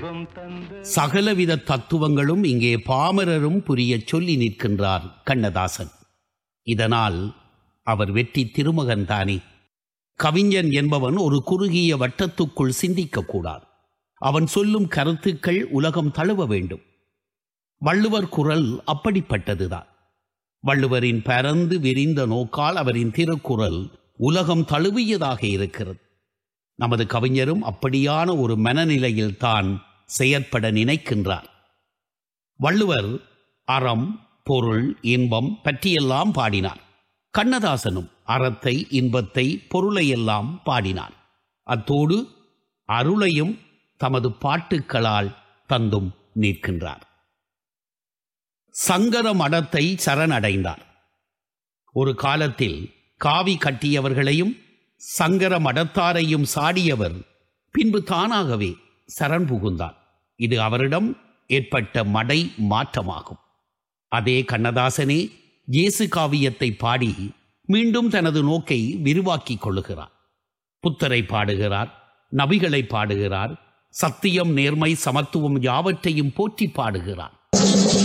இன்பம் தந்த சகலவித தத்துவங்களும் இங்கே பாமரரும் புரியச் சொல்லி நிற்கின்றார் கண்ணதாசன் இதனால் அவர் வெற்றி திருமகன் தானே கவிஞன் என்பவன் ஒரு குறுகிய வட்டத்துக்குள் சிந்திக்கக்கூடாது அவன் சொல்லும் கருத்துக்கள் உலகம் தழுவ வேண்டும் வள்ளுவர் குரல் அப்படிப்பட்டதுதான் வள்ளுவரின் பரந்து விரிந்த நோக்கால் அவரின் திருக்குறள் உலகம் தழுவியதாக இருக்கிறது நமது கவிஞரும் அப்படியான ஒரு மனநிலையில் தான் செயற்பட நினைக்கின்றார் வள்ளுவர் அறம் பொருள் இன்பம் பற்றியெல்லாம் பாடினார் கண்ணதாசனும் அறத்தை இன்பத்தை பொருளையெல்லாம் பாடினார் அத்தோடு அருளையும் தமது பாட்டுக்களால் தந்தும் நிற்கின்றார் சங்கர மடத்தை சரணடைந்தார் ஒரு காலத்தில் காவி கட்டியவர்களையும் சங்கர மடத்தாரையும் சாடியவர் பின்பு தானாகவே சரண் புகுந்தார் இது அவரிடம் ஏற்பட்ட மடை மாற்றமாகும் அதே கண்ணதாசனே இயேசு காவியத்தை பாடி மீண்டும் தனது நோக்கை விரிவாக்கிக் கொள்ளுகிறார் புத்தரை பாடுகிறார் நபிகளை பாடுகிறார் சத்தியம் நேர்மை சமத்துவம் யாவற்றையும் போற்றி பாடுகிறார்